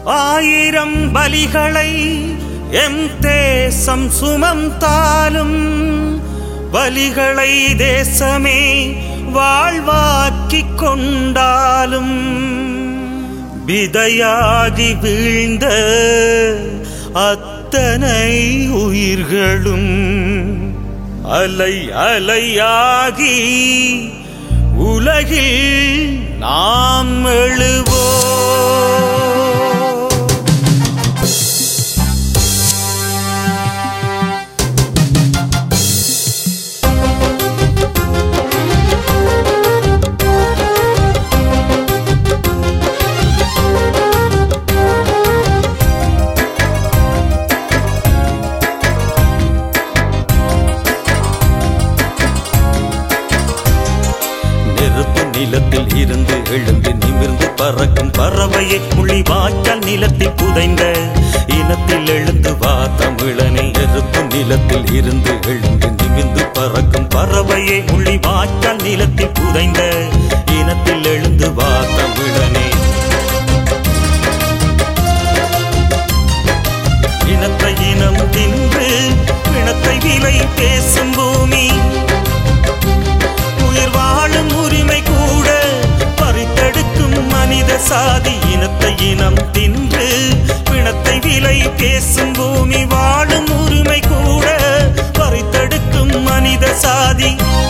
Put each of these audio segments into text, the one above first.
ஆயிரம் பலிகளை எம் தேசம் சுமந்தாலும் பலிகளை தேசமே வாழ்வாக்கிக் கொண்டாலும் விதையாகி வீழ்ந்த அத்தனை உயிர்களும் அலை அலையாகி உலகில் நாம் எழுவோ நெருப்பு நிலத்தில் இருந்து எழுந்து நிமிர்ந்து பறக்கும் பறவையை புள்ளி வாய்க்கால் நிலத்தில் புதைந்த இனத்தில் எழுந்து வா தமிழனை நெருப்பு நிலத்தில் இருந்து எழுந்து நிமிர்ந்து பறக்கும் பறவையை புள்ளி வாய்க்கால் நிலத்தில் புதைந்த இனத்தில் எழுந்து வா தமிழனே இனத்தை இனம் தின்று பிணத்தை விலை பேசும் பூமி உயிர் வாழும் உரிமை கூட பறித்தெடுக்கும் மனித சாதி இனத்தை இனம் தின்று பிணத்தை விலை பேசும் பூமி வாழும் உரிமை கூட பறித்தெடுக்கும் மனித சாதி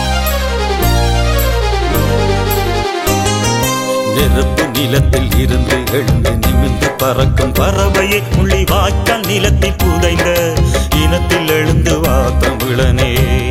நெருப்பு நிலத்தில் இருந்து எழுந்து நிமிர்ந்து பறக்கும் பறவையை முள்ளி வாய்க்கால் நிலத்தில் புதைந்த இனத்தில் எழுந்து வா தமிழனே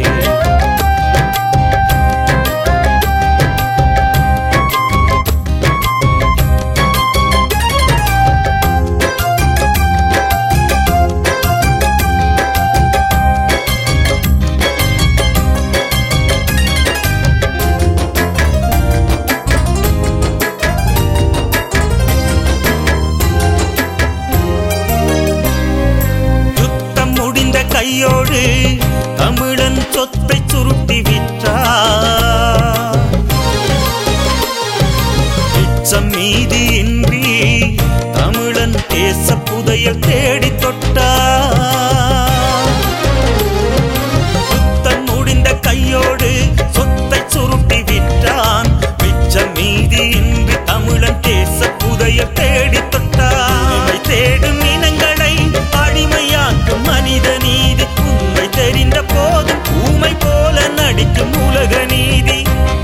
யுத்தம் முடிந்த கையோடு தமிழன் சொத்தை சுருட்டி விற்றார் மிச்சம் மீதியின்றி தமிழன் தேச புதையல் தேடி தொட்டார் யுத்தம் முடிந்த கையோடு சொத்தை சுருட்டி விற்றான் மிச்சம் மீதியின்றி தமிழன் தேச புதையல் தேடி தொட்டான் உண்மை தேடும் இனங்களை அடிமையாக்கும் மனித நீதி உண்மை தெரிந்த போதும் ஊமை போல நடிக்கும் உலக நீதி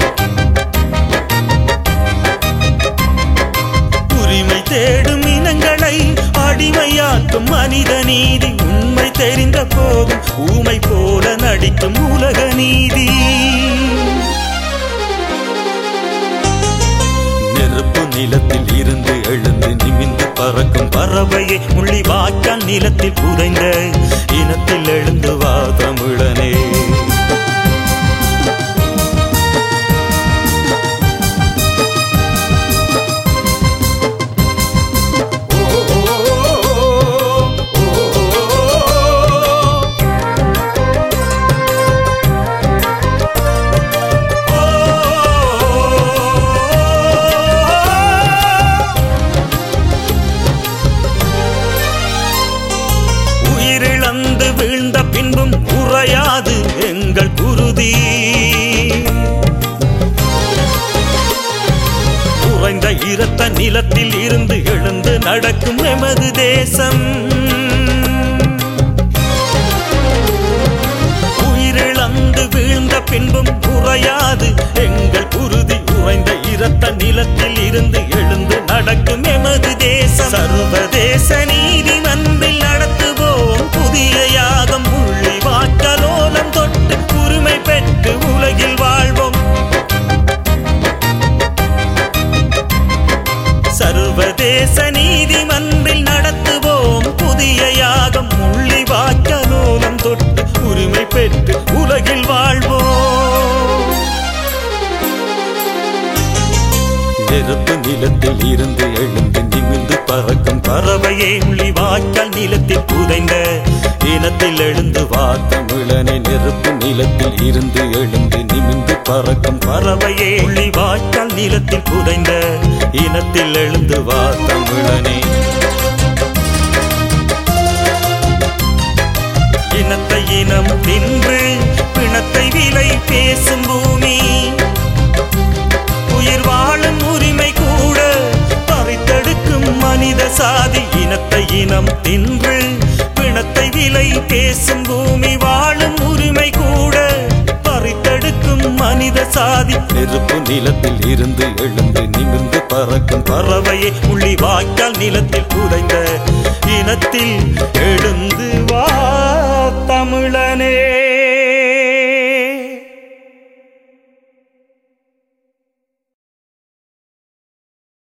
உரிமை தேடும் இனங்களை அடிமையாக்கும் மனித நீதி உண்மை தெரிந்த போதும் ஊமை போல நடிக்கும் உலக நீதி நெருப்பு நிலத்தில் இருந்து எழுந்து நிமிந்து பறக்கும் பறவையை முள்ளி வாய்க்கால் நிலத்தில் புதைந்த இனத்தில் எழுந்து வா தமிழனே உயிரிழந்து வீழ்ந்த பின்பும் உறையாது எங்கள் குருதி உறைந்த இரத்த நிலத்தில் இருந்து எழுந்து நடக்கும் எமது தேசம் உயிரிழந்து வீழ்ந்த பின்பும் உறையாது எங்கள் குருதி உறைந்த இரத்த நிலத்தில் இருந்து எழுந்து நடக்கும் எமது தேசம் சர்வதேச நீதி மன்பில் நடத்துவோம் புதிய யாகம் உள்ளி வாக்கலோலம் தொட்டு உரிமை பெற்று உலகில் வாழ்வோம் சர்வதேச நீதிமன்றில் நடத்துவோம் புதிய யாகம் உள்ளி வாக்கலோலம் தொட்டு உரிமை பெற்று உலகில் வாழ்வோம் நெருப்பு நிலத்தில் இருந்து எழுந்து நிமிர்ந்து பறக்கும் பறவையே உள்ளி வாய்க்கால் நிலத்தில் புதைந்த இனத்தில் எழுந்து வா தமிழனை நெருப்பு நிலத்தில் இருந்து எழுந்து நிமிர்ந்து பறக்கும் பறவையே உள்ளி வாய்க்கால் நிலத்தில் புதைந்த இனத்தில் எழுந்து வா தமிழனே இனத்தை இனம் தின்று பிணத்தை விலை பேசும் பூமி உயிர் வாழும் உரிமை கூட பறித்தெடுக்கும் மனித சாதி இனத்தை இனம் தின்று பிணத்தை விலை பேசும் பூமி வாழும் உரிமை கூட பறித்தெடுக்கும் மனித சாதி நெருப்பு நிலத்தில் இருந்து எழுந்து நிமிர்ந்து பறக்கும் பறவையை உள்ளி வாய்க்கால் நிலத்தில் புதைந்த இனத்தில் எழுந்து